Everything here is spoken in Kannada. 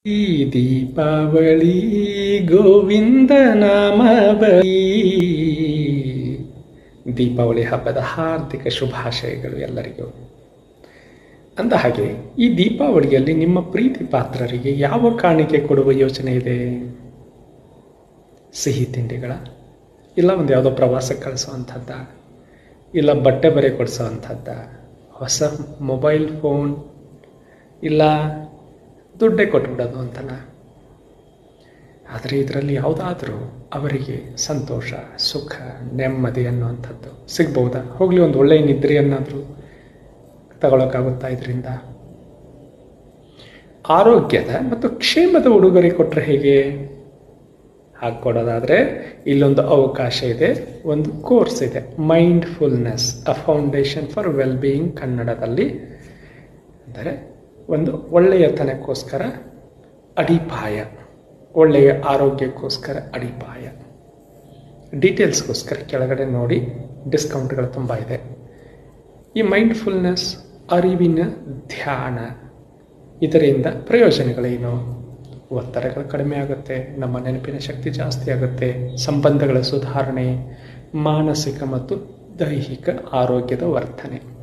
ಈ ದೀಪಾವಳಿ ಗೋವಿಂದ ನಾಮ ಬಳಿ ದೀಪಾವಳಿ ಹಬ್ಬದ ಹಾರ್ದಿಕ ಶುಭಾಶಯಗಳು ಎಲ್ಲರಿಗೂ ಅಂದ ಹಾಗೆ ಈ ದೀಪಾವಳಿಯಲ್ಲಿ ನಿಮ್ಮ ಪ್ರೀತಿ ಪಾತ್ರರಿಗೆ ಯಾವ ಕಾಣಿಕೆ ಕೊಡುವ ಯೋಚನೆ ಇದೆ ಸಿಹಿ ತಿಂಡಿಗಳ ಇಲ್ಲ ಒಂದು ಯಾವುದೋ ಪ್ರವಾಸಕ್ಕೆ ಕಳಿಸೋವಂಥದ್ದ ಇಲ್ಲ ಬಟ್ಟೆ ಬರೆ ಕೊಡಿಸೋವಂಥದ್ದ ಹೊಸ ಮೊಬೈಲ್ ಫೋನ್ ಇಲ್ಲ ದುಡ್ಡೇ ಕೊಟ್ಬಿಡೋದು ಅಂತಲ್ಲ ಆದರೆ ಇದರಲ್ಲಿ ಯಾವುದಾದ್ರೂ ಅವರಿಗೆ ಸಂತೋಷ ಸುಖ ನೆಮ್ಮದಿ ಅನ್ನುವಂಥದ್ದು ಸಿಗ್ಬೋದಾ ಹೋಗಲಿ ಒಂದು ಒಳ್ಳೆಯ ನಿದ್ರೆಯನ್ನಾದರೂ ತಗೊಳಕ್ಕಾಗುತ್ತಾ ಇದರಿಂದ ಆರೋಗ್ಯದ ಮತ್ತು ಕ್ಷೇಮದ ಉಡುಗೊರೆ ಕೊಟ್ಟರೆ ಹೇಗೆ ಹಾಗೆ ಕೊಡೋದಾದರೆ ಇಲ್ಲೊಂದು ಅವಕಾಶ ಇದೆ ಒಂದು ಕೋರ್ಸ್ ಇದೆ mindfulness a foundation for well being ಕನ್ನಡದಲ್ಲಿ ಅಂದರೆ ಒಂದು ಒಳ್ಳೆಯತನಕ್ಕೋಸ್ಕರ ಅಡಿಪಾಯ ಒಳ್ಳೆಯ ಆರೋಗ್ಯಕ್ಕೋಸ್ಕರ ಅಡಿಪಾಯ ಡೀಟೇಲ್ಸ್ಗೋಸ್ಕರ ಕೆಳಗಡೆ ನೋಡಿ ಡಿಸ್ಕೌಂಟ್ಗಳು ತುಂಬ ಇದೆ ಈ ಮೈಂಡ್ಫುಲ್ನೆಸ್ ಅರಿವಿನ ಧ್ಯಾನ ಇದರಿಂದ ಪ್ರಯೋಜನಗಳೇನು ಒತ್ತಡಗಳು ಕಡಿಮೆ ಆಗುತ್ತೆ ನಮ್ಮ ನೆನಪಿನ ಶಕ್ತಿ ಜಾಸ್ತಿ ಆಗುತ್ತೆ ಸಂಬಂಧಗಳ ಸುಧಾರಣೆ ಮಾನಸಿಕ ಮತ್ತು ದೈಹಿಕ ಆರೋಗ್ಯದ ವರ್ಧನೆ